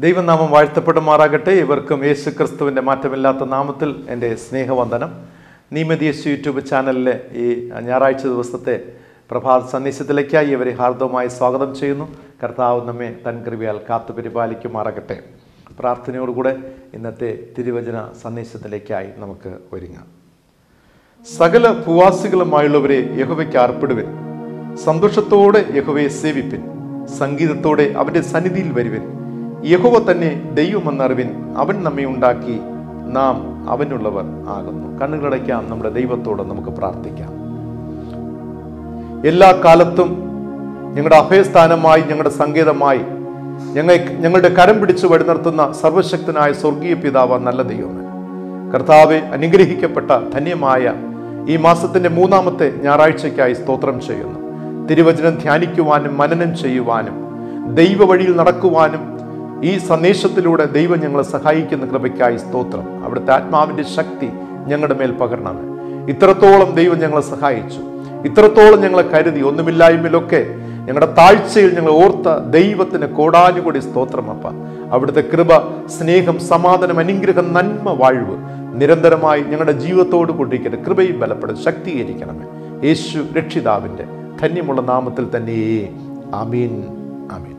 ദൈവനാമം വാഴ്ത്തപ്പെടുമാറാകട്ടെ ഇവർക്കും യേശു ക്രിസ്തുവിൻ്റെ മാറ്റമില്ലാത്ത നാമത്തിൽ എൻ്റെ സ്നേഹവന്ദനം നീമതി യേശു യൂട്യൂബ് ചാനലിലെ ഈ ഞായറാഴ്ച ദിവസത്തെ പ്രഭാത സന്ദേശത്തിലേക്കായി ഇവരെ ഹാർദവമായി സ്വാഗതം ചെയ്യുന്നു കർത്താവ് നമ്മെ തൻ കൃപയാൽ കാത്തു പരിപാലിക്കുമാറാകട്ടെ പ്രാർത്ഥനയോടുകൂടെ ഇന്നത്തെ തിരുവചന സന്ദേശത്തിലേക്കായി നമുക്ക് ഒരുങ്ങാം സകല ഭൂവാസികളുമായുള്ളവരെ യഹോവയ്ക്ക് അർപ്പിടുവിൻ സന്തോഷത്തോടെ യഹോവയെ സേവിപ്പിൻ സംഗീതത്തോടെ അവന്റെ സന്നിധിയിൽ വരുവിൻ യഹോവ തന്നെ ദൈവമെന്നറിവിൻ അവൻ നമ്മെ ഉണ്ടാക്കി നാം അവനുള്ളവർ ആകുന്നു കണ്ണുകളടയ്ക്കാം നമ്മുടെ ദൈവത്തോട് നമുക്ക് പ്രാർത്ഥിക്കാം എല്ലാ കാലത്തും ഞങ്ങളുടെ അഭയസ്ഥാനമായി ഞങ്ങളുടെ സങ്കേതമായി ഞങ്ങൾ ഞങ്ങളുടെ കരം പിടിച്ചു വഴി നിർത്തുന്ന സർവശക്തനായ സ്വർഗീയ പിതാവ് നല്ല ദൈവമേ കർത്താവെ അനുഗ്രഹിക്കപ്പെട്ട ധന്യമായ ഈ മാസത്തിന്റെ മൂന്നാമത്തെ ഞായറാഴ്ചയ്ക്കായി സ്തോത്രം ചെയ്യുന്നു തിരുവചനം ധ്യാനിക്കുവാനും മനനം ചെയ്യുവാനും ദൈവ വഴിയിൽ നടക്കുവാനും ഈ സന്ദേശത്തിലൂടെ ദൈവം ഞങ്ങളെ സഹായിക്കുന്ന കൃപയ്ക്കായി സ്തോത്രം അവിടുത്തെ ആത്മാവിന്റെ ശക്തി ഞങ്ങളുടെ മേൽ പകരണമേ ഇത്രത്തോളം ദൈവം ഞങ്ങളെ സഹായിച്ചു ഇത്രത്തോളം ഞങ്ങളെ കരുതി ഒന്നുമില്ലായ്മയിലൊക്കെ ഞങ്ങളുടെ താഴ്ചയിൽ ഞങ്ങൾ ഓർത്ത ദൈവത്തിന് കോടാനുകൂടി സ്തോത്രമപ്പ അവിടുത്തെ കൃപ സ്നേഹം സമാധാനം അനുഗ്രഹം നന്മ വാഴ്വ് നിരന്തരമായി ഞങ്ങളുടെ ജീവിതത്തോട് കൊണ്ടിരിക്കട്ടെ കൃപയും ബലപ്പെടും ശക്തീകരിക്കണമേ യേശു രക്ഷിതാവിൻ്റെ ധന്യമുള്ള നാമത്തിൽ തന്നെ ആമീൻ ആമീൻ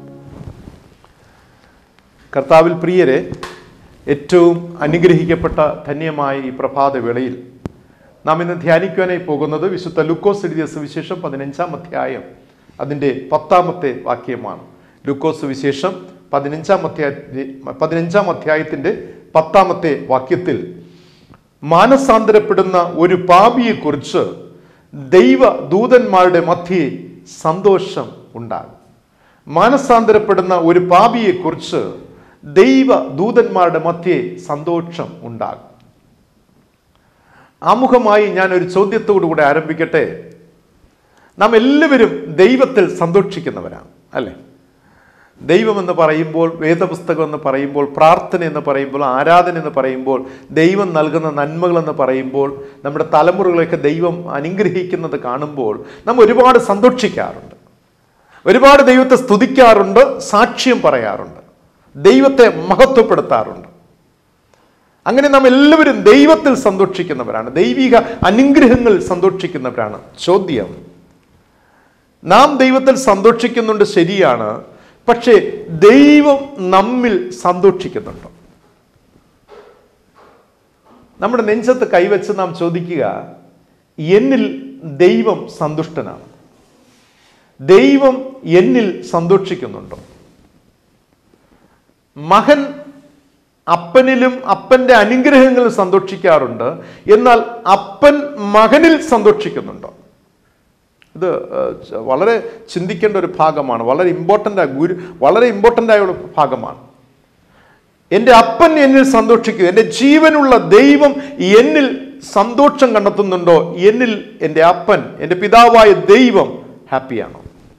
കർത്താവിൽ പ്രിയരെ ഏറ്റവും അനുഗ്രഹിക്കപ്പെട്ട ധന്യമായ ഈ പ്രഭാത വേളയിൽ നാം ഇന്ന് ധ്യാനിക്കുവാനായി പോകുന്നത് വിശുദ്ധ ലുക്കോസ് എഴുതിയ സുവിശേഷം പതിനഞ്ചാം അധ്യായം അതിൻ്റെ പത്താമത്തെ വാക്യമാണ് ലുക്കോസ് വിശേഷം പതിനഞ്ചാം അധ്യായ പതിനഞ്ചാം അധ്യായത്തിൻ്റെ പത്താമത്തെ വാക്യത്തിൽ മാനസാന്തരപ്പെടുന്ന ഒരു പാപിയെക്കുറിച്ച് ദൈവ ദൂതന്മാരുടെ മധ്യേ സന്തോഷം ഉണ്ടാകും മാനസാന്തരപ്പെടുന്ന ഒരു പാപിയെക്കുറിച്ച് ദൈവ ദൂതന്മാരുടെ മധ്യേ സന്തോഷം ഉണ്ടാകും ആമുഖമായി ഞാൻ ഒരു ചോദ്യത്തോടു കൂടെ ആരംഭിക്കട്ടെ നാം എല്ലാവരും ദൈവത്തിൽ സന്തോഷിക്കുന്നവരാണ് അല്ലേ ദൈവം എന്ന് പറയുമ്പോൾ വേദപുസ്തകം എന്ന് പറയുമ്പോൾ പ്രാർത്ഥന എന്ന് പറയുമ്പോൾ ആരാധന എന്ന് പറയുമ്പോൾ ദൈവം നൽകുന്ന നന്മകൾ എന്ന് പറയുമ്പോൾ നമ്മുടെ തലമുറകളെയൊക്കെ ദൈവം അനുഗ്രഹിക്കുന്നത് കാണുമ്പോൾ നാം ഒരുപാട് സന്തോഷിക്കാറുണ്ട് ഒരുപാട് ദൈവത്തെ സ്തുതിക്കാറുണ്ട് സാക്ഷ്യം പറയാറുണ്ട് ദൈവത്തെ മഹത്വപ്പെടുത്താറുണ്ട് അങ്ങനെ നാം എല്ലാവരും ദൈവത്തിൽ സന്തോഷിക്കുന്നവരാണ് ദൈവിക അനുഗ്രഹങ്ങളിൽ സന്തോഷിക്കുന്നവരാണ് ചോദ്യം നാം ദൈവത്തിൽ സന്തോഷിക്കുന്നുണ്ട് ശരിയാണ് പക്ഷേ ദൈവം നമ്മിൽ സന്തോഷിക്കുന്നുണ്ടോ നമ്മുടെ നെഞ്ചത്ത് കൈവച്ച് നാം ചോദിക്കുക എന്നിൽ ദൈവം സന്തുഷ്ടനാണ് ദൈവം എന്നിൽ സന്തോഷിക്കുന്നുണ്ടോ മകൻ അപ്പനിലും അപ്പന്റെ അനുഗ്രഹങ്ങളിൽ സന്തോഷിക്കാറുണ്ട് എന്നാൽ അപ്പൻ മകനിൽ സന്തോഷിക്കുന്നുണ്ടോ ഇത് ഏഹ്, വളരെ ചിന്തിക്കേണ്ട ഒരു ഭാഗമാണ് വളരെ ഇമ്പോർട്ടൻ്റ് ആയ ഗുരു വളരെ ഇമ്പോർട്ടൻ്റ് ആയ ഒരു ഭാഗമാണ് എൻ്റെ അപ്പൻ എന്നിൽ സന്തോഷിക്കുക എൻ്റെ ജീവനുള്ള ദൈവം എന്നിൽ സന്തോഷം കണ്ടെത്തുന്നുണ്ടോ എന്നിൽ എൻ്റെ അപ്പൻ എൻ്റെ പിതാവായ ദൈവം ഹാപ്പിയാണോ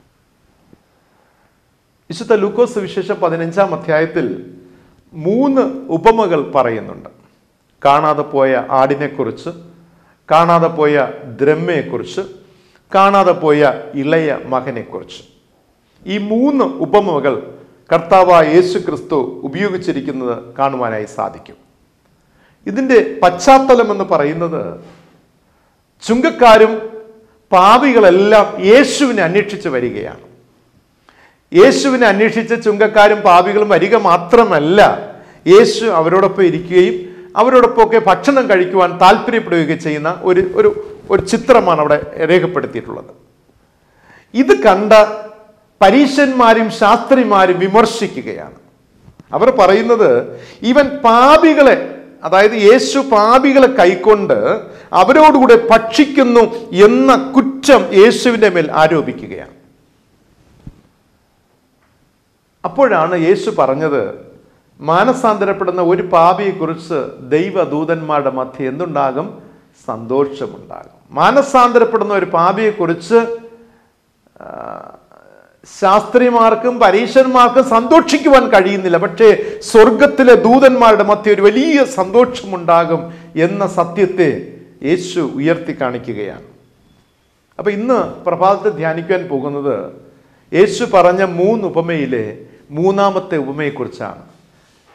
വിശുദ്ധ ലൂക്കോസ് വിശേഷം പതിനഞ്ചാം അധ്യായത്തിൽ മൂന്ന് ഉപമകൾ പറയുന്നുണ്ട് കാണാതെ പോയ ആടിനെക്കുറിച്ച് കാണാതെ പോയ ദ്രമ്മയെക്കുറിച്ച് കാണാതെ പോയ ഇളയ മകനെക്കുറിച്ച് ഈ മൂന്ന് ഉപമകൾ കർത്താവായ യേശു ക്രിസ്തു ഉപയോഗിച്ചിരിക്കുന്നത് കാണുവാനായി സാധിക്കും ഇതിൻ്റെ പശ്ചാത്തലം എന്ന് പറയുന്നത് ചുങ്കക്കാരും പാപികളെല്ലാം യേശുവിനെ അന്വേഷിച്ച് വരികയാണ് യേശുവിനെ അന്വേഷിച്ച് ചുങ്കക്കാരും പാപികളും വരിക മാത്രമല്ല യേശു അവരോടൊപ്പം ഇരിക്കുകയും അവരോടൊപ്പമൊക്കെ ഭക്ഷണം കഴിക്കുവാൻ താല്പര്യപ്പെടുകയും ചെയ്യുന്ന ഒരു ഒരു ഒരു ചിത്രമാണ് അവിടെ രേഖപ്പെടുത്തിയിട്ടുള്ളത് ഇത് കണ്ട പരീശന്മാരും ശാസ്ത്രിമാരും വിമർശിക്കുകയാണ് അവർ പറയുന്നത് ഇവൻ പാപികളെ അതായത് യേശു പാപികളെ കൈക്കൊണ്ട് അവരോടുകൂടെ ഭക്ഷിക്കുന്നു എന്ന കുറ്റം യേശുവിൻ്റെ മേൽ ആരോപിക്കുകയാണ് അപ്പോഴാണ് യേശു പറഞ്ഞത് മാനസാന്തരപ്പെടുന്ന ഒരു പാപിയെക്കുറിച്ച് ദൈവദൂതന്മാരുടെ മധ്യ എന്തുണ്ടാകും സന്തോഷമുണ്ടാകും മാനസാന്തരപ്പെടുന്ന ഒരു പാപിയെക്കുറിച്ച് ആ, ശാസ്ത്രിമാർക്കും പരീശന്മാർക്കും സന്തോഷിക്കുവാൻ കഴിയുന്നില്ല പക്ഷേ സ്വർഗത്തിലെ ദൂതന്മാരുടെ മധ്യ ഒരു വലിയ സന്തോഷമുണ്ടാകും എന്ന സത്യത്തെ യേശു ഉയർത്തി കാണിക്കുകയാണ് അപ്പൊ ഇന്ന് പ്രഭാതത്തിൽ ധ്യാനിക്കാൻ പോകുന്നത് യേശു പറഞ്ഞ മൂന്ന് ഉപമയിലെ മൂന്നാമത്തെ ഉപമയെക്കുറിച്ചാണ്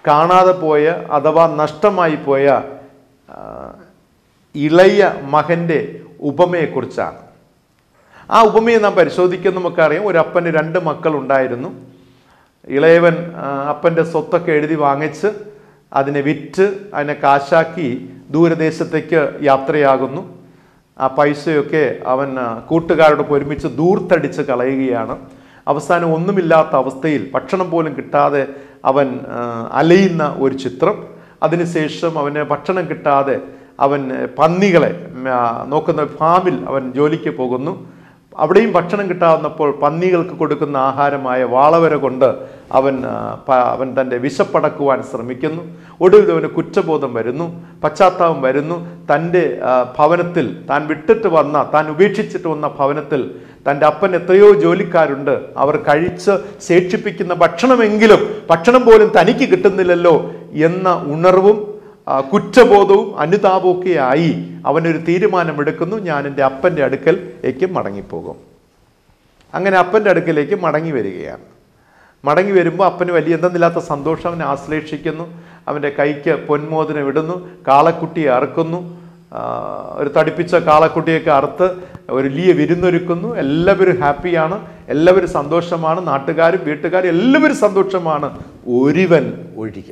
കാണാതെ പോയ അഥവാ നഷ്ടമായി പോയ ആ, ഇളയ മകൻ്റെ ഉപമയെക്കുറിച്ചാണ് ആ ഉപമയെ നാം പരിശോധിക്കുന്ന നമുക്കറിയാം ഒരു അപ്പന് രണ്ട് മക്കൾ ഉണ്ടായിരുന്നു ഇളയവൻ ആ, അപ്പൻ്റെ സ്വത്തൊക്കെ എഴുതി വാങ്ങിച്ച് അതിനെ വിറ്റ് അതിനെ കാശാക്കി ദൂരദേശത്തേക്ക് യാത്രയാകുന്നു ആ പൈസയൊക്കെ അവൻ ആ, കൂട്ടുകാരോടൊപ്പം ഒരുമിച്ച് ദൂർത്തടിച്ച് കളയുകയാണ് അവസാനം ഒന്നുമില്ലാത്ത അവസ്ഥയിൽ ഭക്ഷണം പോലും കിട്ടാതെ അവൻ ആ, അലയുന്ന ഒരു ചിത്രം അതിനുശേഷം അവന് ഭക്ഷണം കിട്ടാതെ അവൻ പന്നികളെ ഉം, ആ, നോക്കുന്ന ഫാമിൽ അവൻ ജോലിക്ക് പോകുന്നു അവിടെയും ഭക്ഷണം കിട്ടാവുന്നപ്പോൾ പന്നികൾക്ക് കൊടുക്കുന്ന ആഹാരമായ വാളവര കൊണ്ട് അവൻ ആ, പ- അവൻ തൻ്റെ വിശപ്പടക്കുവാൻ ശ്രമിക്കുന്നു ഒടുവിൽ അവന് കുറ്റബോധം വരുന്നു പശ്ചാത്താപം വരുന്നു തൻ്റെ ആ, ഭവനത്തിൽ താൻ വിട്ടിട്ട് വന്ന താൻ ഉപേക്ഷിച്ചിട്ട് വന്ന ഭവനത്തിൽ തൻ്റെ അപ്പൻ എത്രയോ ജോലിക്കാരുണ്ട് അവർ കഴിച്ച് ശേഷിപ്പിക്കുന്ന ഭക്ഷണമെങ്കിലും ഭക്ഷണം പോലും തനിക്ക് കിട്ടുന്നില്ലല്ലോ എന്ന ഉണർവും ആ, കുറ്റബോധവും അനുതാപവും ഒക്കെ ആയി അവനൊരു തീരുമാനമെടുക്കുന്നു ഞാൻ എൻ്റെ അപ്പൻ്റെ അടുക്കലേക്ക് മടങ്ങിപ്പോകും അങ്ങനെ അപ്പൻ്റെ അടുക്കലേക്ക് മടങ്ങി വരികയാണ് മടങ്ങി വരുമ്പോൾ അപ്പന് വലിയ എന്തെന്നില്ലാത്ത സന്തോഷം അവനെ ആശ്ലേഷിക്കുന്നു അവൻ്റെ കൈക്ക് പൊന്മോതിരം ഇടുന്നു കാളക്കുട്ടിയെ അറുക്കുന്നു ആ, ഒരു തടിപ്പിച്ച കാളക്കുട്ടിയൊക്കെ അറുത്ത് ഒരു വലിയ വിരുന്നൊരുക്കുന്നു എല്ലാവരും ഹാപ്പിയാണ് എല്ലാവരും സന്തോഷമാണ് നാട്ടുകാരും വീട്ടുകാരും എല്ലാവരും സന്തോഷമാണ് ഒരുവൻ ഒഴികെ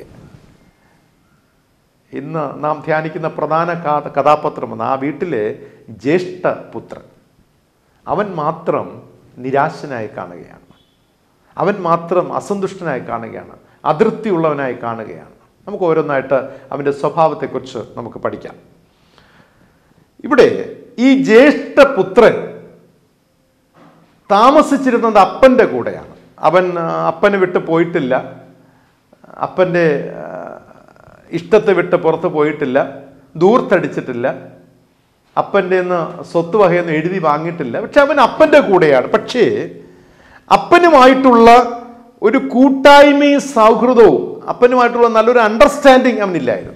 ഇന്ന് നാം ധ്യാനിക്കുന്ന പ്രധാന കാ- കഥാപാത്രമെന്ന് ആ വീട്ടിലെ ജ്യേഷ്ഠ പുത്രൻ അവൻ മാത്രം നിരാശനായി കാണുകയാണ് അവൻ മാത്രം അസന്തുഷ്ടനായി കാണുകയാണ് അതൃപ്തിയുള്ളവനായി കാണുകയാണ് നമുക്ക് ഓരോന്നായിട്ട് അവൻ്റെ സ്വഭാവത്തെക്കുറിച്ച് നമുക്ക് പഠിക്കാം ഇവിടെ ഈ ജ്യേഷ്ഠ പുത്രൻ താമസിച്ചിരുന്നത് അപ്പൻ്റെ കൂടെയാണ് അവൻ ആ, അപ്പനെ വിട്ട് പോയിട്ടില്ല അപ്പൻ്റെ ആ, ഇഷ്ടത്തെ വിട്ട് പുറത്ത് പോയിട്ടില്ല ദൂർത്തടിച്ചിട്ടില്ല അപ്പൻ്റെ നിന്ന് സ്വത്ത് വകയൊന്നും എഴുതി വാങ്ങിയിട്ടില്ല പക്ഷെ അവൻ അപ്പൻ്റെ കൂടെയാണ് പക്ഷേ അപ്പനുമായിട്ടുള്ള ഒരു കൂട്ടായ്മയും സൗഹൃദവും അപ്പനുമായിട്ടുള്ള നല്ലൊരു അണ്ടർസ്റ്റാൻഡിങ് അവനില്ലായിരുന്നു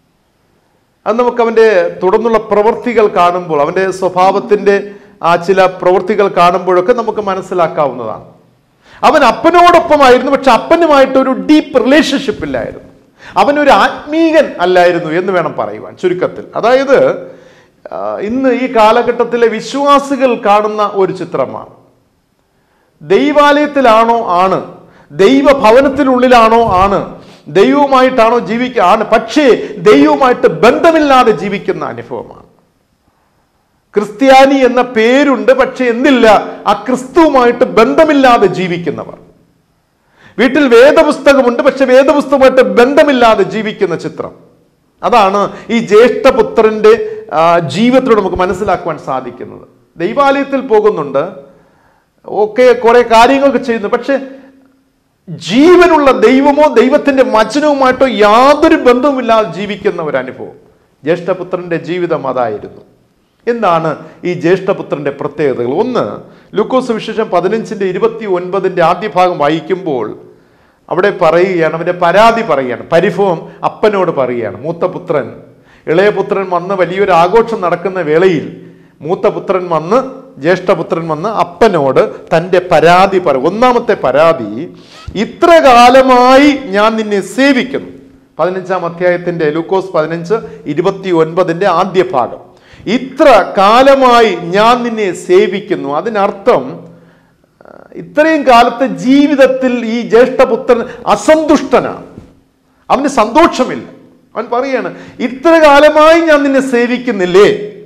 അത് നമുക്ക് അവൻ്റെ തുടർന്നുള്ള പ്രവൃത്തികൾ കാണുമ്പോൾ അവൻ്റെ സ്വഭാവത്തിൻ്റെ ആ ചില പ്രവൃത്തികൾ കാണുമ്പോഴൊക്കെ നമുക്ക് മനസ്സിലാക്കാവുന്നതാണ് അവൻ അപ്പനോടൊപ്പമായിരുന്നു പക്ഷെ അപ്പനുമായിട്ടൊരു ഡീപ്പ് റിലേഷൻഷിപ്പ് ഇല്ലായിരുന്നു അവനൊരു ആത്മീകൻ അല്ലായിരുന്നു എന്ന് വേണം പറയുവാൻ ചുരുക്കത്തിൽ അതായത് ആ, ഇന്ന് ഈ കാലഘട്ടത്തിലെ വിശ്വാസികൾ കാണുന്ന ഒരു ചിത്രമാണ് ദൈവാലയത്തിലാണോ ആണ് ദൈവഭവനത്തിനുള്ളിലാണോ ആണ് ദൈവവുമായിട്ടാണോ ജീവിക്കുക ആണ് പക്ഷേ ദൈവവുമായിട്ട് ബന്ധമില്ലാതെ ജീവിക്കുന്ന അനുഭവമാണ് ക്രിസ്ത്യാനി എന്ന പേരുണ്ട് പക്ഷെ എന്നില്ല ആ ക്രിസ്തുവുമായിട്ട് ബന്ധമില്ലാതെ ജീവിക്കുന്നവർ വീട്ടിൽ വേദപുസ്തകമുണ്ട് പക്ഷെ വേദപുസ്തകമായിട്ട് ബന്ധമില്ലാതെ ജീവിക്കുന്ന ചിത്രം അതാണ് ഈ ജ്യേഷ്ഠപുത്രന്റെ ആ, ജീവിതത്തിലൂടെ നമുക്ക് മനസ്സിലാക്കുവാൻ സാധിക്കുന്നത് ദൈവാലയത്തിൽ പോകുന്നുണ്ട് ഒക്കെ കുറെ കാര്യങ്ങളൊക്കെ ചെയ്യുന്നു പക്ഷെ ജീവനുള്ള ദൈവമോ ദൈവത്തിന്റെ വചനവുമായിട്ടോ യാതൊരു ബന്ധവുമില്ലാതെ ജീവിക്കുന്ന ഒരു അനുഭവം ജ്യേഷ്ഠപുത്രന്റെ ജീവിതം അതായിരുന്നു എന്താണ് ഈ ജ്യേഷ്ഠപുത്രന്റെ പ്രത്യേകതകൾ ഒന്ന് ലൂക്കോസ് വിശേഷം പതിനഞ്ചിന്റെ ഇരുപത്തി ഒൻപതിന്റെ ആദ്യ ഭാഗം വായിക്കുമ്പോൾ അവിടെ പറയുകയാണ് അവന്റെ പരാതി പറയുകയാണ് പരിഭവം അപ്പനോട് പറയുകയാണ് മൂത്ത പുത്രൻ ഇളയ പുത്രൻ വന്ന് വലിയൊരു ആഘോഷം നടക്കുന്ന വേളയിൽ മൂത്ത പുത്രൻ വന്ന് ജ്യേഷ്ഠപുത്രൻ വന്ന് അപ്പനോട് തൻ്റെ പരാതി പറയും ഒന്നാമത്തെ പരാതി ഇത്ര കാലമായി ഞാൻ നിന്നെ സേവിക്കുന്നു പതിനഞ്ചാം അധ്യായത്തിന്റെ ലൂക്കോസ് പതിനഞ്ച് ഇരുപത്തി ഒൻപതിന്റെ ആദ്യ ഭാഗം ഇത്ര കാലമായി ഞാൻ നിന്നെ സേവിക്കുന്നു അതിനർത്ഥം ആ, ഇത്രയും കാലത്തെ ജീവിതത്തിൽ ഈ ജ്യേഷ്ഠപുത്രൻ അസന്തുഷ്ടനാണ് അവന് സന്തോഷമില്ല അവൻ പറയാണ് ഇത്ര കാലമായി ഞാൻ നിന്നെ സേവിക്കുന്നില്ലേ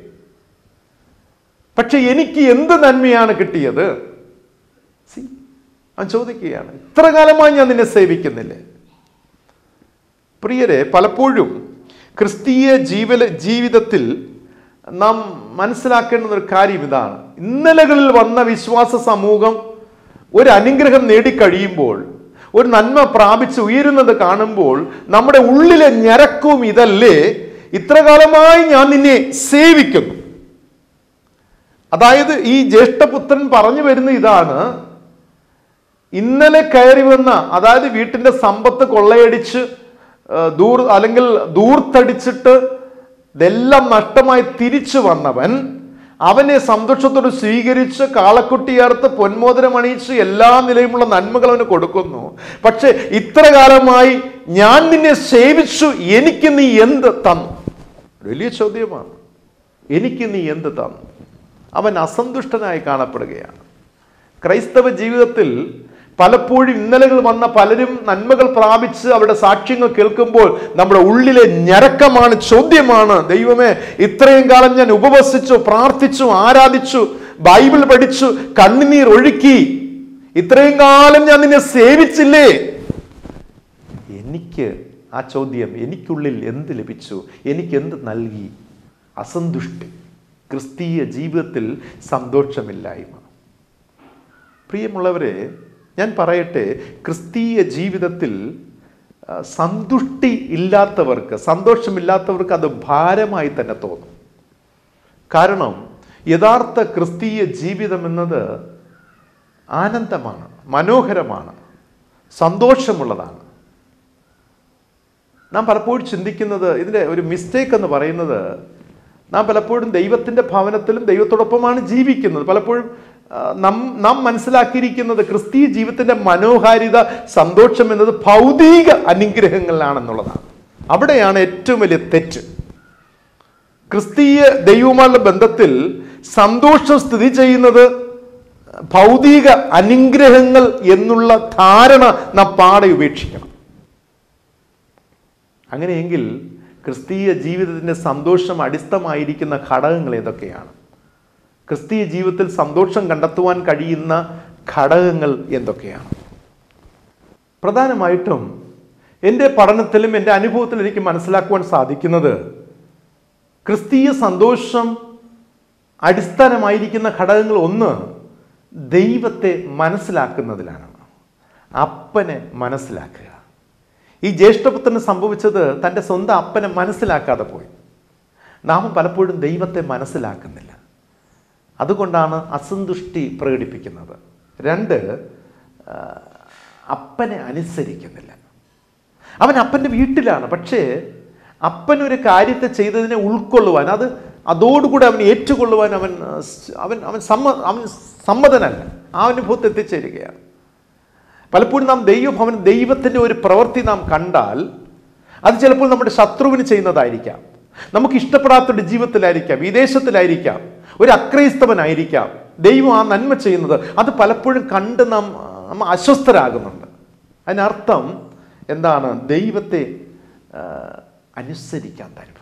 പക്ഷെ എനിക്ക് എന്ത് നന്മയാണ് കിട്ടിയത് See, അവൻ ചോദിക്കുകയാണ് ഇത്ര കാലമായി ഞാൻ നിന്നെ സേവിക്കുന്നില്ലേ പ്രിയരെ പലപ്പോഴും ക്രിസ്തീയ ജീവല ജീവിതത്തിൽ നാം മനസ്സിലാക്കേണ്ടുന്ന ഒരു കാര്യം ഇതാണ് ഇന്നലകളിൽ വന്ന വിശ്വാസ സമൂഹം ഒരു അനുഗ്രഹം നേടിക്കഴിയുമ്പോൾ ഒരു നന്മ പ്രാപിച്ച് ഉയരുന്നത് കാണുമ്പോൾ നമ്മുടെ ഉള്ളിലെ ഞരക്കവും ഇതല്ലേ ഇത്ര കാലമായി ഞാൻ നിന്നെ സേവിക്കുന്നു അതായത് ഈ ജ്യേഷ്ഠപുത്രൻ പറഞ്ഞു വരുന്ന ഇതാണ് ഇന്നലെ കയറി വന്ന അതായത് വീട്ടിന്റെ സമ്പത്ത് കൊള്ളയടിച്ച് ആ, ദൂർ അല്ലെങ്കിൽ ദൂർത്തടിച്ചിട്ട് ഇതെല്ലാം നഷ്ടമായി തിരിച്ചു വന്നവൻ അവനെ സന്തോഷത്തോട് സ്വീകരിച്ച് കാളക്കുട്ടിയേർത്ത് പൊന്മോദനം അണിയിച്ച് എല്ലാ നിലയുമുള്ള നന്മകൾ അവന് കൊടുക്കുന്നു പക്ഷെ ഇത്ര കാലമായി ഞാൻ നിന്നെ സേവിച്ചു എനിക്ക് നീ എന്ത് തന്നു വലിയ ചോദ്യമാണ് എനിക്ക് നീ എന്ത് തന്നു അവൻ അസന്തുഷ്ടനായി കാണപ്പെടുകയാണ് ക്രൈസ്തവ ജീവിതത്തിൽ പലപ്പോഴും ഇന്നലകൾ വന്ന പലരും നന്മകൾ പ്രാപിച്ച് അവരുടെ സാക്ഷ്യങ്ങൾ കേൾക്കുമ്പോൾ നമ്മുടെ ഉള്ളിലെ ഞരക്കമാണ് ചോദ്യമാണ് ദൈവമേ ഇത്രയും കാലം ഞാൻ ഉപവസിച്ചു പ്രാർത്ഥിച്ചു ആരാധിച്ചു ബൈബിൾ പഠിച്ചു കണ്ണുനീർ ഒഴുക്കി ഇത്രയും കാലം ഞാൻ നിന്നെ സേവിച്ചില്ലേ എനിക്ക് ആ ചോദ്യം എനിക്കുള്ളിൽ എന്ത് ലഭിച്ചു എനിക്ക് എന്ത് നൽകി അസന്തുഷ്ടി ക്രിസ്തീയ ജീവിതത്തിൽ സന്തോഷമില്ലായ്മ പ്രിയമുള്ളവരെ ഞാൻ പറയട്ടെ ക്രിസ്തീയ ജീവിതത്തിൽ ആ, സന്തുഷ്ടി ഇല്ലാത്തവർക്ക് സന്തോഷമില്ലാത്തവർക്ക് അത് ഭാരമായി തന്നെ തോന്നും കാരണം യഥാർത്ഥ ക്രിസ്തീയ ജീവിതം എന്നത് ആനന്ദമാണ് മനോഹരമാണ് സന്തോഷമുള്ളതാണ് നാം പലപ്പോഴും ചിന്തിക്കുന്നത് ഇതിൻ്റെ ഒരു മിസ്റ്റേക്ക് എന്ന് പറയുന്നത് നാം പലപ്പോഴും ദൈവത്തിൻ്റെ ഭവനത്തിലും ദൈവത്തോടൊപ്പമാണ് ജീവിക്കുന്നത് പലപ്പോഴും ആ, നാം നാം മനസ്സിലാക്കിയിരിക്കുന്നത് ക്രിസ്തീയ ജീവിതത്തിൻ്റെ മനോഹാരിത സന്തോഷം എന്നത് ഭൗതിക അനുഗ്രഹങ്ങളിലാണെന്നുള്ളതാണ് അവിടെയാണ് ഏറ്റവും വലിയ തെറ്റ് ക്രിസ്തീയ ദൈവവുമായുള്ള ബന്ധത്തിൽ സന്തോഷം സ്ഥിതി ചെയ്യുന്നത് ഭൗതിക അനുഗ്രഹങ്ങൾ എന്നുള്ള ധാരണ നാം പാടെ ഉപേക്ഷിക്കണം അങ്ങനെയെങ്കിൽ ക്രിസ്തീയ ജീവിതത്തിൻ്റെ സന്തോഷം അടിസ്ഥമായിരിക്കുന്ന ഘടകങ്ങൾ ഏതൊക്കെയാണ് ക്രിസ്തീയ ജീവിതത്തിൽ സന്തോഷം കണ്ടെത്തുവാൻ കഴിയുന്ന ഘടകങ്ങൾ എന്തൊക്കെയാണ് പ്രധാനമായിട്ടും എൻ്റെ പഠനത്തിലും എൻ്റെ അനുഭവത്തിലും എനിക്ക് മനസ്സിലാക്കുവാൻ സാധിക്കുന്നത് ക്രിസ്തീയ സന്തോഷം അടിസ്ഥാനമായിരിക്കുന്ന ഘടകങ്ങൾ ഒന്ന് ദൈവത്തെ മനസ്സിലാക്കുന്നതിലാണ് അപ്പനെ മനസ്സിലാക്കുക ഈ ജ്യേഷ്ഠപുത്രന് സംഭവിച്ചത് തൻ്റെ സ്വന്തം അപ്പനെ മനസ്സിലാക്കാതെ പോയി നാം പലപ്പോഴും ദൈവത്തെ മനസ്സിലാക്കുന്നില്ല അതുകൊണ്ടാണ് അസന്തുഷ്ടി പ്രകടിപ്പിക്കുന്നത് രണ്ട് ആ, അപ്പനെ അനുസരിക്കുന്നില്ല അവൻ അപ്പൻ്റെ വീട്ടിലാണ് പക്ഷേ അപ്പനൊരു കാര്യത്തെ ചെയ്തതിനെ ഉൾക്കൊള്ളുവാൻ അത് അതോടുകൂടി അവൻ ഏറ്റുകൊള്ളുവാൻ അവൻ ആ, സ്- അവൻ അവൻ സമ്മ അവൻ സമ്മതനല്ല ആ അനുഭവത്തിൽ എത്തിച്ചേരുകയാണ് പലപ്പോഴും നാം ദൈവഭവൻ ദൈവത്തിൻ്റെ ഒരു പ്രവൃത്തി നാം കണ്ടാൽ അത് ചിലപ്പോൾ നമ്മുടെ ശത്രുവിന് ചെയ്യുന്നതായിരിക്കാം നമുക്ക് ഇഷ്ടപ്പെടാത്തൊരു ജീവിതത്തിലായിരിക്കാം വിദേശത്തിലായിരിക്കാം ഒരു അക്രൈസ്തവനായിരിക്കാം ദൈവം ആ നന്മ ചെയ്യുന്നത് അത് പലപ്പോഴും കണ്ട് നാം നാം അസ്വസ്ഥരാകുന്നുണ്ട് അതിനർത്ഥം എന്താണ് ദൈവത്തെ ആ, അനുസരിക്കാത്ത അനുഭവം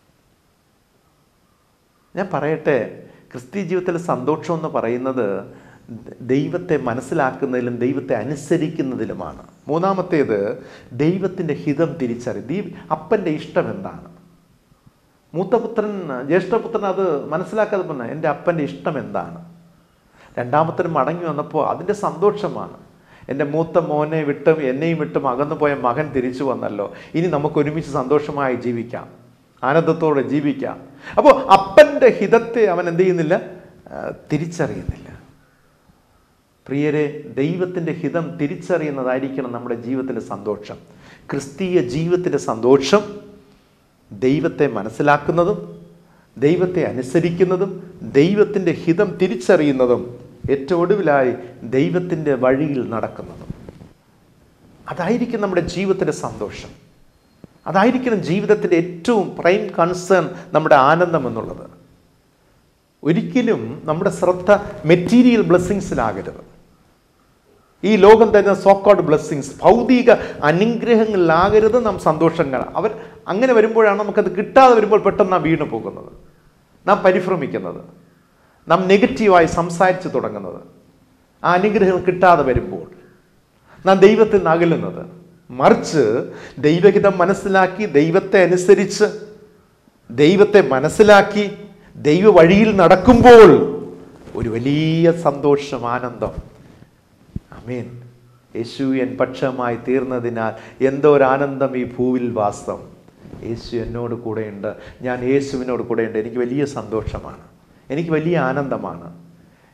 ഞാൻ പറയട്ടെ ക്രിസ്തീയ ജീവിതത്തിലെ സന്തോഷം എന്ന് പറയുന്നത് ദ- ദൈവത്തെ മനസ്സിലാക്കുന്നതിലും ദൈവത്തെ അനുസരിക്കുന്നതിലുമാണ് മൂന്നാമത്തേത് ദൈവത്തിൻ്റെ ഹിതം തിരിച്ചറി ദീ അപ്പൻ്റെ ഇഷ്ടം എന്താണ് മൂത്തപുത്രൻ ജ്യേഷ്ഠപുത്രൻ അത് മനസ്സിലാക്കാതെ പറഞ്ഞ എൻ്റെ അപ്പൻ്റെ ഇഷ്ടം എന്താണ് രണ്ടാമത്തിന് മടങ്ങി വന്നപ്പോൾ അതിൻ്റെ സന്തോഷമാണ് എൻ്റെ മൂത്ത മോനെ വിട്ടും എന്നെയും വിട്ടും അകന്നു പോയ മകൻ തിരിച്ചു വന്നല്ലോ ഇനി നമുക്ക് ഒരുമിച്ച് സന്തോഷമായി ജീവിക്കാം ആനന്ദത്തോടെ ജീവിക്കാം അപ്പോൾ അപ്പൻ്റെ ഹിതത്തെ അവൻ എന്ത് ചെയ്യുന്നില്ല ആ, തിരിച്ചറിയുന്നില്ല പ്രിയരെ ദൈവത്തിൻ്റെ ഹിതം തിരിച്ചറിയുന്നതായിരിക്കണം നമ്മുടെ ജീവിതത്തിലെ സന്തോഷം ക്രിസ്തീയ ജീവിതത്തിൻ്റെ സന്തോഷം ദൈവത്തെ മനസ്സിലാക്കുന്നതും ദൈവത്തെ അനുസരിക്കുന്നതും ദൈവത്തിൻ്റെ ഹിതം തിരിച്ചറിയുന്നതും ഏറ്റവും ഒടുവിലായി ദൈവത്തിൻ്റെ വഴിയിൽ നടക്കുന്നതും അതായിരിക്കും നമ്മുടെ ജീവിതത്തിൻ്റെ സന്തോഷം അതായിരിക്കണം ജീവിതത്തിൻ്റെ ഏറ്റവും പ്രൈം കൺസേൺ നമ്മുടെ ആനന്ദം എന്നുള്ളത് ഒരിക്കലും നമ്മുടെ ശ്രദ്ധ മെറ്റീരിയൽ ബ്ലെസ്സിങ്സിലാകരുത് ഈ ലോകം തരുന്ന സോക്കോഡ് ബ്ലെസ്സിങ്സ് ഭൗതിക അനുഗ്രഹങ്ങളിലാകരുത് നാം സന്തോഷങ്ങൾ അവർ അങ്ങനെ വരുമ്പോഴാണ് നമുക്കത് കിട്ടാതെ വരുമ്പോൾ പെട്ടെന്ന് നാം വീണു പോകുന്നത് നാം പരിഭ്രമിക്കുന്നത് നാം നെഗറ്റീവായി സംസാരിച്ച് തുടങ്ങുന്നത് ആ അനുഗ്രഹങ്ങൾ കിട്ടാതെ വരുമ്പോൾ നാം ദൈവത്തിൽ നിന്ന് അകലുന്നത് മറിച്ച് ദൈവഹിതം മനസ്സിലാക്കി ദൈവത്തെ അനുസരിച്ച് ദൈവത്തെ മനസ്സിലാക്കി ദൈവ വഴിയിൽ നടക്കുമ്പോൾ ഒരു വലിയ സന്തോഷം ആനന്ദം അമീൻ യേശു എൻ പക്ഷമായി തീർന്നതിനാൽ എന്തോ ഒരു ആനന്ദം ഈ ഭൂവിൽ വാസം യേശു എന്നോട് കൂടെയുണ്ട് ഞാൻ യേശുവിനോട് കൂടെയുണ്ട് എനിക്ക് വലിയ സന്തോഷമാണ് എനിക്ക് വലിയ ആനന്ദമാണ്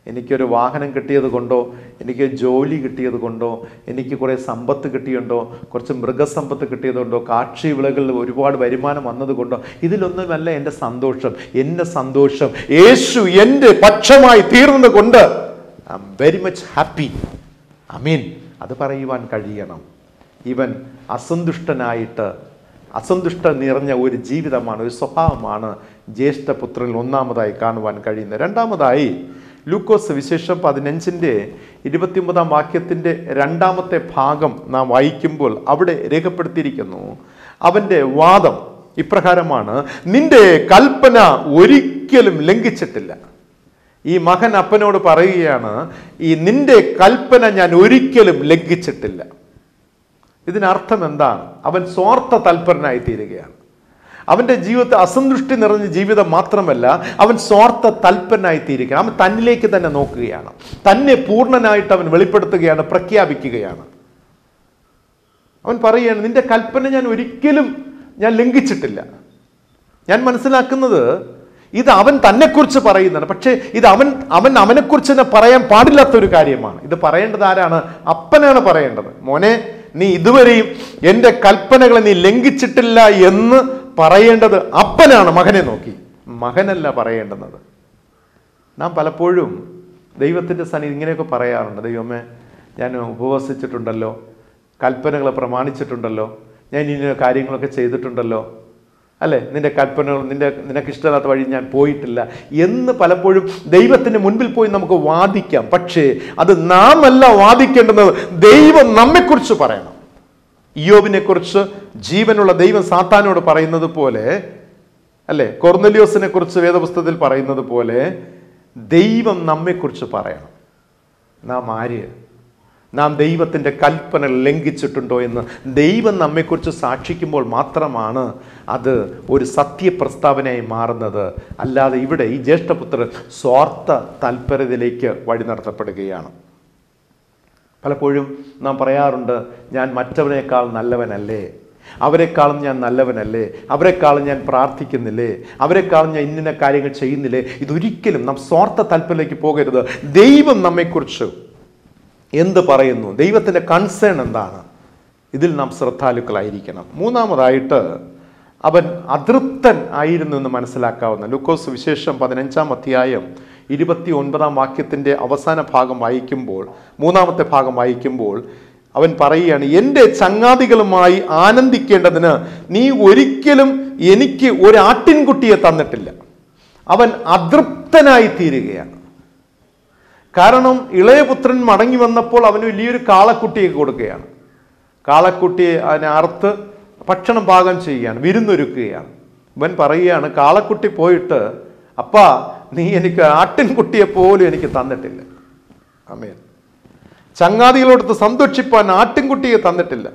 എനിക്കൊരു വാഹനം കിട്ടിയത് കൊണ്ടോ എനിക്ക് ജോലി കിട്ടിയത് കൊണ്ടോ എനിക്ക് കുറേ സമ്പത്ത് കിട്ടിയുണ്ടോ കുറച്ച് മൃഗസമ്പത്ത് കിട്ടിയതുകൊണ്ടോ കാർഷിക വിളകളിൽ ഒരുപാട് വരുമാനം വന്നതുകൊണ്ടോ ഇതിലൊന്നുമല്ല എൻ്റെ സന്തോഷം എൻ്റെ സന്തോഷം യേശു എൻ്റെ പക്ഷമായി തീർന്നത് കൊണ്ട് I am very much happy I mean അത് പറയുവാൻ കഴിയണം ഇവൻ അസന്തുഷ്ടനായിട്ട് അസന്തുഷ്ട നിറഞ്ഞ ഒരു ജീവിതമാണ് ഒരു സ്വഭാവമാണ് ജ്യേഷ്ഠപുത്രനിൽ ഒന്നാമതായി കാണുവാൻ കഴിയുന്നത് രണ്ടാമതായി ലൂക്കോസ് വിശേഷം പതിനഞ്ചിൻ്റെ ഇരുപത്തിയൊമ്പതാം വാക്യത്തിൻ്റെ രണ്ടാമത്തെ ഭാഗം നാം വായിക്കുമ്പോൾ അവിടെ രേഖപ്പെടുത്തിയിരിക്കുന്നു അവൻ്റെ വാദം ഇപ്രകാരമാണ് നിന്റെ കൽപ്പന ഒരിക്കലും ലംഘിച്ചിട്ടില്ല ഈ മകൻ അപ്പനോട് പറയുകയാണ് ഈ നിന്റെ കൽപ്പന ഞാൻ ഒരിക്കലും ലംഘിച്ചിട്ടില്ല ഇതിനർത്ഥം എന്താണ് അവൻ സ്വാർത്ഥ തൽപരനായി തീരുകയാണ് അവൻ്റെ ജീവിതത്തിൽ അസന്തുഷ്ടി നിറഞ്ഞ ജീവിതം മാത്രമല്ല അവൻ സ്വാർത്ഥ തൽപരനായി തീരുകയാണ് അവൻ തന്നിലേക്ക് തന്നെ നോക്കുകയാണ് തന്നെ പൂർണ്ണനായിട്ട് അവൻ വെളിപ്പെടുത്തുകയാണ് പ്രഖ്യാപിക്കുകയാണ് അവൻ പറയുകയാണ് നിന്റെ കൽപ്പന ഞാൻ ഒരിക്കലും ഞാൻ ലംഘിച്ചിട്ടില്ല ഞാൻ മനസ്സിലാക്കുന്നത് ഇത് അവൻ തന്നെക്കുറിച്ച് പറയുന്നതാണ് പക്ഷേ ഇത് അവൻ അവൻ അവനെക്കുറിച്ച് തന്നെ പറയാൻ പാടില്ലാത്ത ഒരു കാര്യമാണ് ഇത് പറയേണ്ടത് ആരാണ് അപ്പനാണ് പറയേണ്ടത് മോനെ നീ ഇതുവരെയും എൻ്റെ കൽപ്പനകളെ നീ ലംഘിച്ചിട്ടില്ല എന്ന് പറയേണ്ടത് അപ്പനാണ് മകനെ നോക്കി മകനല്ല പറയേണ്ടുന്നത് നാം പലപ്പോഴും ദൈവത്തിൻ്റെ സന്നിധി ഇങ്ങനെയൊക്കെ പറയാറുണ്ട് ദൈവമേ ഞാൻ ഉപവസിച്ചിട്ടുണ്ടല്ലോ കൽപ്പനകളെ പ്രമാണിച്ചിട്ടുണ്ടല്ലോ ഞാൻ ഇന്ന കാര്യങ്ങളൊക്കെ ചെയ്തിട്ടുണ്ടല്ലോ അല്ലേ നിന്റെ കൽപ്പനകൾ നിന്റെ നിനക്ക് ഇഷ്ടമില്ലാത്ത വഴി ഞാൻ പോയിട്ടില്ല എന്ന് പലപ്പോഴും ദൈവത്തിന് മുൻപിൽ പോയി നമുക്ക് വാദിക്കാം പക്ഷേ അത് നാം അല്ല വാദിക്കേണ്ടുന്നത് ദൈവം നമ്മെക്കുറിച്ച് പറയണം ഇയോബിനെ കുറിച്ച് ജീവനുള്ള ദൈവം സാത്താനോട് പറയുന്നത് പോലെ അല്ലേ കൊർന്നലിയോസിനെ കുറിച്ച് വേദപുസ്തകത്തിൽ പറയുന്നത് പോലെ ദൈവം നമ്മെക്കുറിച്ച് പറയണം നാം ആര് നാം ദൈവത്തിൻ്റെ കൽപ്പന ലംഘിച്ചിട്ടുണ്ടോ എന്ന് ദൈവം നമ്മെക്കുറിച്ച് സാക്ഷിക്കുമ്പോൾ മാത്രമാണ് അത് ഒരു സത്യപ്രസ്താവനയായി മാറുന്നത് അല്ലാതെ ഇവിടെ ഈ ജ്യേഷ്ഠപുത്രൻ സ്വാർത്ഥ താല്പര്യത്തിലേക്ക് വഴി നടത്തപ്പെടുകയാണ് പലപ്പോഴും നാം പറയാറുണ്ട് ഞാൻ മറ്റവനേക്കാൾ നല്ലവനല്ലേ അവരെക്കാളും ഞാൻ നല്ലവനല്ലേ അവരെക്കാളും ഞാൻ പ്രാർത്ഥിക്കുന്നില്ലേ അവരെക്കാളും ഞാൻ ഇന്നിന്ന കാര്യങ്ങൾ ചെയ്യുന്നില്ലേ ഇതൊരിക്കലും നാം സ്വാർത്ഥ താല്പര്യത്തിലേക്ക് പോകരുത് ദൈവം നമ്മെക്കുറിച്ച് എന്ത് പറയുന്നു ദൈവത്തിൻ്റെ കൺസേൺ എന്താണ് ഇതിൽ നാം ശ്രദ്ധാലുക്കളായിരിക്കണം മൂന്നാമതായിട്ട് അവൻ അതൃപ്തൻ ആയിരുന്നു എന്ന് മനസ്സിലാക്കാവുന്ന ലൂക്കോസ് വിശേഷം പതിനഞ്ചാം അധ്യായം ഇരുപത്തി ഒൻപതാം വാക്യത്തിൻ്റെ അവസാന ഭാഗം വായിക്കുമ്പോൾ മൂന്നാമത്തെ ഭാഗം വായിക്കുമ്പോൾ അവൻ പറയുകയാണ് എൻ്റെ ചങ്ങാതികളുമായി ആനന്ദിക്കേണ്ടതിന് നീ ഒരിക്കലും എനിക്ക് ഒരു ആട്ടിൻകുട്ടിയെ തന്നിട്ടില്ല അവൻ അതൃപ്തനായി തീരുകയാണ് കാരണം ഇളയപുത്രൻ മടങ്ങി വന്നപ്പോൾ അവന് വലിയൊരു കാളക്കുട്ടിയെ കൊടുക്കുകയാണ് കാളക്കുട്ടിയെ അതിനെ അറുത്ത് ഭക്ഷണം പാകം ചെയ്യുകയാണ് വിരുന്നൊരുക്കുകയാണ് ഇവൻ പറയുകയാണ് കാളക്കുട്ടി പോയിട്ട് അപ്പാ നീ എനിക്ക് ആട്ടിൻകുട്ടിയെ പോലും എനിക്ക് തന്നിട്ടില്ല അമേൻ ചങ്ങാതികളോടത്ത് സന്തോഷിപ്പാൻ ആട്ടിൻകുട്ടിയെ തന്നിട്ടില്ല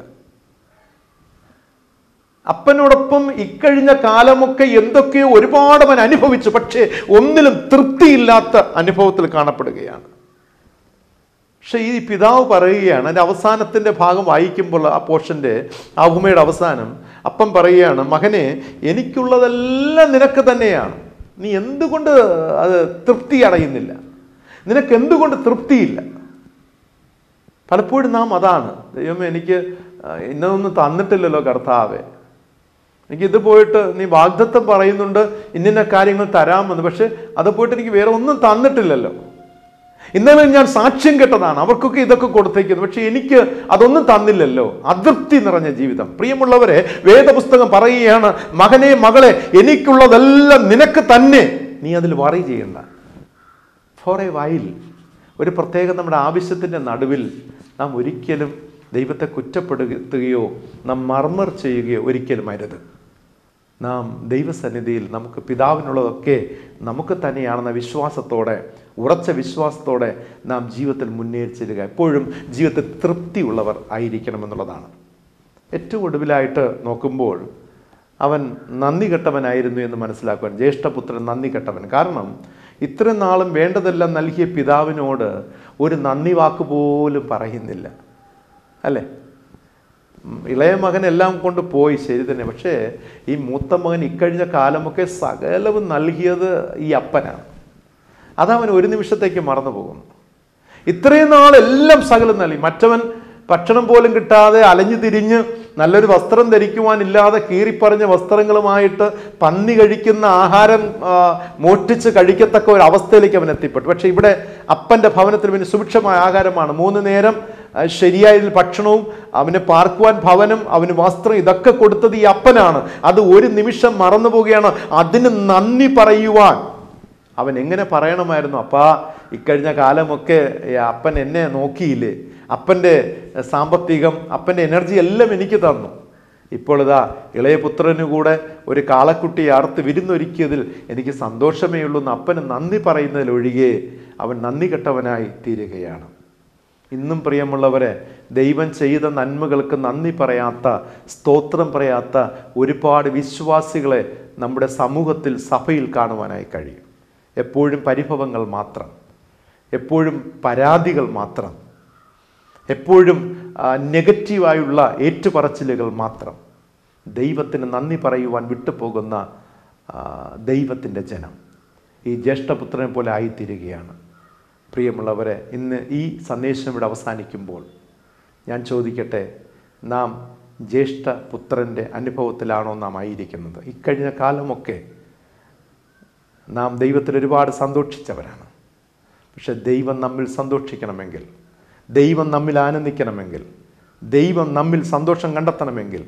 അപ്പനോടൊപ്പം ഇക്കഴിഞ്ഞ കാലമൊക്കെ എന്തൊക്കെയോ ഒരുപാട് അവൻ അനുഭവിച്ചു പക്ഷേ ഒന്നിലും തൃപ്തിയില്ലാത്ത അനുഭവത്തിൽ കാണപ്പെടുകയാണ് പക്ഷെ ഈ പിതാവ് പറയുകയാണ് അതിൻ്റെ അവസാനത്തിൻ്റെ ഭാഗം വായിക്കുമ്പോൾ ആ പോർഷൻ്റെ ആ ഉപമയുടെ അവസാനം അപ്പം പറയുകയാണ് മകനെ എനിക്കുള്ളതെല്ലാം നിനക്ക് തന്നെയാണ് നീ എന്തുകൊണ്ട് അത് തൃപ്തി അടയുന്നില്ല നിനക്ക് എന്തുകൊണ്ട് തൃപ്തിയില്ല പലപ്പോഴും നാം അതാണ് ദൈവമേ എനിക്ക് ഇന്നതൊന്നും തന്നിട്ടില്ലല്ലോ കർത്താവെ എനിക്ക് ഇത് പോയിട്ട് നീ വാഗ്ദത്തം പറയുന്നുണ്ട് ഇന്നിന്ന കാര്യങ്ങൾ തരാമെന്ന് പക്ഷെ അത് പോയിട്ട് എനിക്ക് വേറെ ഒന്നും തന്നിട്ടില്ലല്ലോ ഇന്നലെ ഞാൻ സാക്ഷ്യം കേട്ടതാണ് അവർക്കൊക്കെ ഇതൊക്കെ കൊടുത്തേക്കുന്നു പക്ഷെ എനിക്ക് അതൊന്നും തന്നില്ലല്ലോ അതൃപ്തി നിറഞ്ഞ ജീവിതം പ്രിയമുള്ളവരെ വേദപുസ്തകം പറയുകയാണ് മകനെ മകളെ എനിക്കുള്ളതെല്ലാം നിനക്ക് തന്നെ നീ അതിൽ വറി ചെയ്യണ്ട ഫോർ എ വൈൽ ഒരു പ്രത്യേക നമ്മുടെ ആവശ്യത്തിൻ്റെ നടുവിൽ നാം ഒരിക്കലും ദൈവത്തെ കുറ്റപ്പെടുത്തുകയോ നാം മർമർ ചെയ്യുകയോ ഒരിക്കലും അരുത് നാം ദൈവസന്നിധിയിൽ നമുക്ക് പിതാവിനുള്ളതൊക്കെ നമുക്ക് തന്നെയാണെന്ന വിശ്വാസത്തോടെ ഉറച്ച വിശ്വാസത്തോടെ നാം ജീവിതത്തിൽ മുന്നേറിച്ചിരുക എപ്പോഴും ജീവിതത്തിൽ തൃപ്തിയുള്ളവർ ആയിരിക്കണമെന്നുള്ളതാണ് ഏറ്റവും ഒടുവിലായിട്ട് നോക്കുമ്പോൾ അവൻ നന്ദി കെട്ടവനായിരുന്നു എന്ന് മനസ്സിലാക്കുവാൻ ജ്യേഷ്ഠപുത്രൻ നന്ദി കെട്ടവൻ കാരണം ഇത്രയും നാളും വേണ്ടതെല്ലാം നൽകിയ പിതാവിനോട് ഒരു നന്ദി വാക്ക് പോലും പറയുന്നില്ല അല്ലേ ഇളയ മകൻ എല്ലാം കൊണ്ട് പോയി ശരി തന്നെ പക്ഷേ ഈ മൂത്ത മകൻ ഇക്കഴിഞ്ഞ കാലമൊക്കെ സകലവും നൽകിയത് ഈ അപ്പനാണ് അതവൻ ഒരു നിമിഷത്തേക്ക് മറന്നു പോകുന്നു ഇത്രയും നാളെല്ലാം സകലം നൽകി മറ്റവൻ ഭക്ഷണം പോലും കിട്ടാതെ അലഞ്ഞു തിരിഞ്ഞ് നല്ലൊരു വസ്ത്രം ധരിക്കുവാനില്ലാതെ കീറിപ്പറഞ്ഞ വസ്ത്രങ്ങളുമായിട്ട് പന്നി കഴിക്കുന്ന ആഹാരം ആ, മോഷ്ടിച്ച് കഴിക്കത്തക്ക ഒരു അവസ്ഥയിലേക്ക് അവൻ എത്തിപ്പെട്ടു പക്ഷെ ഇവിടെ അപ്പൻ്റെ ഭവനത്തിൽ പിന്നെ സുഭിക്ഷമായ ആഹാരമാണ് മൂന്ന് നേരം ആ, ശരിയായ രീതിയിൽ ഭക്ഷണവും അവന് പാർക്കുവാൻ ഭവനം അവന് വസ്ത്രം ഇതൊക്കെ കൊടുത്തത് ഈ അപ്പനാണ് അത് ഒരു നിമിഷം മറന്നു പോവുകയാണ് അതിന് നന്ദി പറയുവാൻ അവൻ എങ്ങനെ പറയണമായിരുന്നു അപ്പാ ഇക്കഴിഞ്ഞ കാലമൊക്കെ ഈ അപ്പൻ എന്നെ നോക്കിയില്ലേ അപ്പൻ്റെ സാമ്പത്തികം അപ്പൻ്റെ എനർജി എല്ലാം എനിക്ക് തന്നു ഇപ്പോൾ ഇതാ ഇളയ പുത്രന് കൂടെ ഒരു കാളക്കുട്ടി അറുത്ത് വിരുന്നൊരുക്കിയതിൽ എനിക്ക് സന്തോഷമേ ഉള്ളൂ എന്ന് അപ്പന് നന്ദി പറയുന്നതിലൊഴികെ അവൻ നന്ദി കെട്ടവനായി തീരുകയാണ് ഇന്നും പ്രിയമുള്ളവരെ ദൈവം ചെയ്ത നന്മകൾക്ക് നന്ദി പറയാത്ത സ്തോത്രം പറയാത്ത ഒരുപാട് വിശ്വാസികളെ നമ്മുടെ സമൂഹത്തിൽ സഭയിൽ കാണുവാനായി കഴിയും എപ്പോഴും പരിഭവങ്ങൾ മാത്രം എപ്പോഴും പരാതികൾ മാത്രം എപ്പോഴും ആ, നെഗറ്റീവായുള്ള ഏറ്റുപറച്ചിലുകൾ മാത്രം ദൈവത്തിന് നന്ദി പറയുവാൻ വിട്ടുപോകുന്ന ആ, ദൈവത്തിൻ്റെ ജനം ഈ ജ്യേഷ്ഠപുത്രനെ പോലെ ആയിത്തീരുകയാണ് പ്രിയമുള്ളവരെ ഇന്ന് ഈ സന്ദേശം ഇവിടെ അവസാനിക്കുമ്പോൾ ഞാൻ ചോദിക്കട്ടെ നാം ജ്യേഷ്ഠപുത്രൻ്റെ അനുഭവത്തിലാണോ നാം ആയിരിക്കുന്നത് ഇക്കഴിഞ്ഞ കാലമൊക്കെ നാം ദൈവത്തിൽ ഒരുപാട് സന്തോഷിച്ചവരാണ് പക്ഷെ ദൈവം നമ്മിൽ സന്തോഷിക്കണമെങ്കിൽ ദൈവം നമ്മിൽ ആനന്ദിക്കണമെങ്കിൽ ദൈവം നമ്മിൽ സന്തോഷം കണ്ടെത്തണമെങ്കിൽ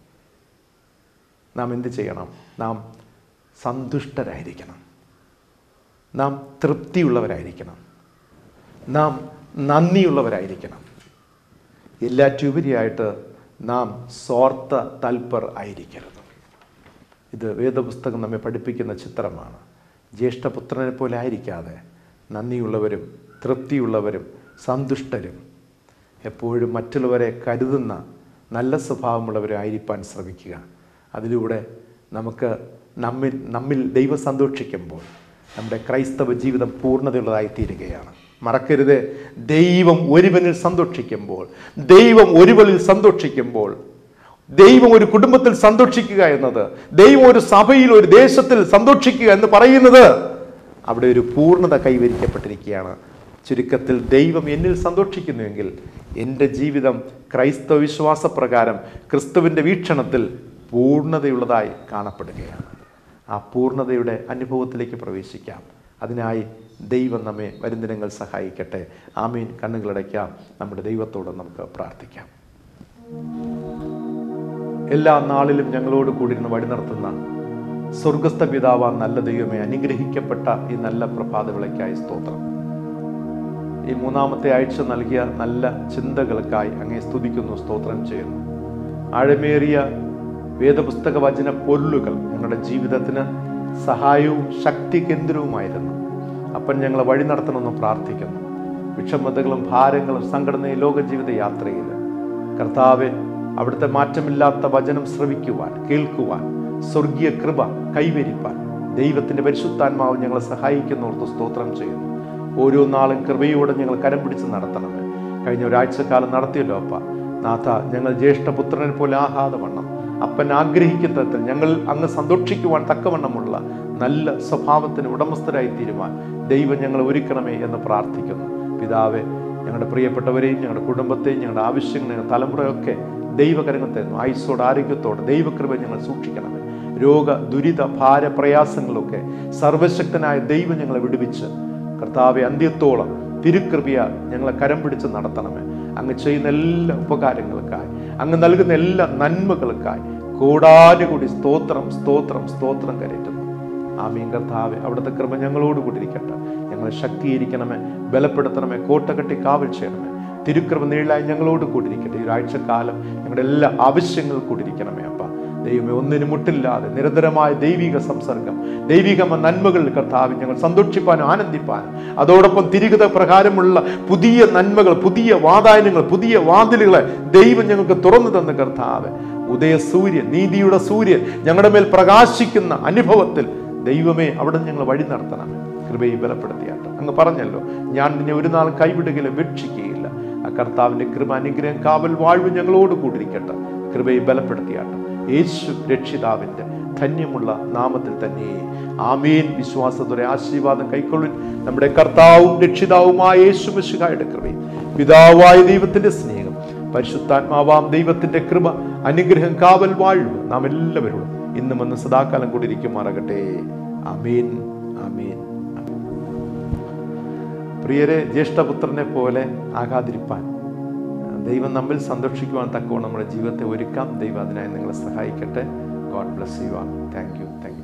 നാം എന്ത് ചെയ്യണം നാം സന്തുഷ്ടരായിരിക്കണം നാം തൃപ്തിയുള്ളവരായിരിക്കണം നാം നന്ദിയുള്ളവരായിരിക്കണം എല്ലാറ്റുപരിയായിട്ട് നാം സ്വാർത്ഥ തൽപർ ആയിരിക്കരുത് ഇത് വേദപുസ്തകം നമ്മെ പഠിപ്പിക്കുന്ന ചിത്രമാണ് ജ്യേഷ്ഠപുത്രനെ പോലെ ആയിരിക്കാതെ നന്ദിയുള്ളവരും തൃപ്തിയുള്ളവരും സന്തുഷ്ടരും എപ്പോഴും മറ്റുള്ളവരെ കരുതുന്ന നല്ല സ്വഭാവമുള്ളവരും ആയിരിക്കാൻ ശ്രമിക്കുക അതിലൂടെ നമുക്ക് നമ്മിൽ നമ്മിൽ ദൈവം സന്തോഷിക്കുമ്പോൾ നമ്മുടെ ക്രൈസ്തവ ജീവിതം പൂർണ്ണതയുള്ളതായി തീരുകയാണ് മറക്കരുത് ദൈവം ഒരുവനിൽ സന്തോഷിക്കുമ്പോൾ ദൈവം ഒരുവനിൽ സന്തോഷിക്കുമ്പോൾ ദൈവം ഒരു കുടുംബത്തിൽ സന്തോഷിക്കുക എന്നത് ദൈവം ഒരു സഭയിൽ ഒരു ദേശത്തിൽ സന്തോഷിക്കുക എന്ന് പറയുന്നത് അവിടെ ഒരു പൂർണ്ണത കൈവരിക്കപ്പെട്ടിരിക്കുകയാണ് ചുരുക്കത്തിൽ ദൈവം എന്നിൽ സന്തോഷിക്കുന്നുവെങ്കിൽ എൻ്റെ ജീവിതം ക്രൈസ്തവ വിശ്വാസപ്രകാരം ക്രിസ്തുവിൻ്റെ വീക്ഷണത്തിൽ പൂർണ്ണതയുള്ളതായി കാണപ്പെടുകയാണ് ആ പൂർണ്ണതയുടെ അനുഭവത്തിലേക്ക് പ്രവേശിക്കാം അതിനായി ദൈവം നമ്മെ വരും ദിനങ്ങൾ സഹായിക്കട്ടെ ആമീൻ കണ്ണുകളടയ്ക്കാം നമ്മുടെ ദൈവത്തോട് നമുക്ക് പ്രാർത്ഥിക്കാം എല്ലാ നാളിലും ഞങ്ങളോട് കൂടിയിരുന്ന് വഴി നടത്തുന്ന സ്വർഗസ്ഥ പിതാവാൻ നല്ല ദൈവമേ അനുഗ്രഹിക്കപ്പെട്ട ഈ നല്ല പ്രഭാതവിളയ്ക്കായി സ്തോത്രം ഈ മൂന്നാമത്തെ ആഴ്ച നൽകിയ നല്ല ചിന്തകൾക്കായി അങ്ങേ സ്തുതിക്കുന്നു സ്തോത്രം ചെയ്യുന്നു ആഴമേറിയ വേദപുസ്തക വചന പൊരുളുകൾ ഞങ്ങളുടെ ജീവിതത്തിന് സഹായവും ശക്തി കേന്ദ്രവുമായിരുന്നു അപ്പൻ ഞങ്ങളെ വഴി നടത്തണമെന്ന് പ്രാർത്ഥിക്കുന്നു വിഷമതകളും ഭാരങ്ങളും സംഘടനയും ലോക ജീവിത യാത്രയിൽ കർത്താവെ അവിടുത്തെ മാറ്റമില്ലാത്ത വചനം ശ്രവിക്കുവാൻ കേൾക്കുവാൻ സ്വർഗീയ കൃപ കൈവരിപ്പാൻ ദൈവത്തിന്റെ പരിശുദ്ധാത്മാവ് ഞങ്ങളെ സഹായിക്കുന്നോർത്ത് സ്തോത്രം ചെയ്യുന്നു ഓരോ നാളും കൃപയോടെ ഞങ്ങൾ കരം പിടിച്ച് നടത്തണമേ കഴിഞ്ഞ ഒരാഴ്ചക്കാലം നടത്തിയല്ലോ അപ്പ നാഥ ഞങ്ങൾ ജ്യേഷ്ഠപുത്രനെ പോലെ ആഹാതെ വണ്ണം അപ്പൻ ആഗ്രഹിക്കുന്ന തരത്തിൽ ഞങ്ങൾ അങ്ങ് സന്തോഷിക്കുവാൻ തക്കവണ്ണമുള്ള നല്ല സ്വഭാവത്തിന് ഉടമസ്ഥരായി തീരുവാൻ ദൈവം ഞങ്ങളെ ഒരുക്കണമേ എന്ന് പ്രാർത്ഥിക്കുന്നു പിതാവെ ഞങ്ങളുടെ പ്രിയപ്പെട്ടവരെയും ഞങ്ങളുടെ കുടുംബത്തെയും ഞങ്ങളുടെ ആവശ്യങ്ങൾ ഞങ്ങളുടെ തലമുറയൊക്കെ ദൈവകരങ്ങൾ തരുന്നു ആയുസ്സോട് ആരോഗ്യത്തോടെ ദൈവകൃപ ഞങ്ങൾ സൂക്ഷിക്കണമേ രോഗ ദുരിത ഭാര പ്രയാസങ്ങളൊക്കെ സർവശക്തനായ ദൈവം ഞങ്ങളെ വിടുവിച്ച് കർത്താവെ അന്ത്യത്തോളം തിരുകൃപയ ഞങ്ങളെ കരം പിടിച്ച് നടത്തണമേ അങ്ങ് ചെയ്യുന്ന എല്ലാ ഉപകാരങ്ങൾക്കായി അങ്ങ് നൽകുന്ന എല്ലാ നന്മകൾക്കായി കൂടാനുകൂടി സ്തോത്രം സ്തോത്രം സ്തോത്രം കരയറ്റുന്നു ആമീൻ കർത്താവെ അവിടുത്തെ കൃപ ഞങ്ങളോട് കൂടിയിരിക്കട്ടെ ഞങ്ങളെ ശക്തീകരിക്കണമേ ബലപ്പെടുത്തണമേ കോട്ടകെട്ടി കാവൽ ചെയ്യണമേ തിരുക്കൃപ നീളായി ഞങ്ങളോട് കൂടിയിരിക്കട്ടെ ഈ ഒരാഴ്ചക്കാലം ഞങ്ങളുടെ എല്ലാ ആവശ്യങ്ങളും കൂടിയിരിക്കണമേ അപ്പ ദൈവമേ ഒന്നിനും മുട്ടില്ലാതെ നിരന്തരമായ ദൈവിക സംസർഗം ദൈവിക നന്മകളിൽ കർത്താവ് ഞങ്ങൾ സന്തോഷിപ്പാനും ആനന്ദിപ്പാനും അതോടൊപ്പം തിരികത പ്രകാരമുള്ള പുതിയ നന്മകൾ പുതിയ വാതായനങ്ങൾ പുതിയ വാതിലുകളെ ദൈവം ഞങ്ങൾക്ക് തുറന്നു തന്ന കർത്താവ് ഉദയ സൂര്യൻ നീതിയുടെ സൂര്യൻ ഞങ്ങളുടെ മേൽ പ്രകാശിക്കുന്ന അനുഭവത്തിൽ ദൈവമേ അവിടെ ഞങ്ങൾ വഴി നടത്തണമേ കൃപയെ ബലപ്പെടുത്തിയാട്ട് അങ്ങ് പറഞ്ഞല്ലോ ഞാൻ നിന്നെ ഒരു നാൾ കൈവിടുകയില്ല വീക്ഷിക്കുകയില്ല ആ കർത്താവിന്റെ കൃപ അനുഗ്രഹം കാവൽ വാഴ്വ് ഞങ്ങളോട് കൂടിയിരിക്കട്ടെ കൃപയെ ബലപ്പെടുത്തിയാട്ട് യേശു രക്ഷിതാവിന്റെ ധന്യമുള്ള നാമത്തിൽ തന്നെ ആമീൻ വിശ്വാസത്തോടെ ആശീർവാദം കൈക്കൊള്ളുൻ നമ്മുടെ കർത്താവും രക്ഷിതാവുമായ യേശു മിശിഹായുടെ കൃപയും പിതാവായ ദൈവത്തിന്റെ സ്നേഹം പരിശുദ്ധാത്മാവാം ദൈവത്തിന്റെ കൃപ അനുഗ്രഹം കാവൽ വാഴ്വ് നാം എല്ലാവരോടും ഇന്നും വന്ന് സദാകാലം കൂടി ഇരിക്കുമാറാകട്ടെ അമീൻ അമീൻ പ്രിയരെ ജ്യേഷ്ഠപുത്രനെ പോലെ ആകാതിരിപ്പാൻ ദൈവം നമ്മിൽ സന്തോഷിക്കുവാൻ തക്കവണ്ണം നമ്മുടെ ജീവിതത്തെ ഒരുക്കാം ദൈവം അതിനായി നിങ്ങളെ സഹായിക്കട്ടെ God bless you all thank you thank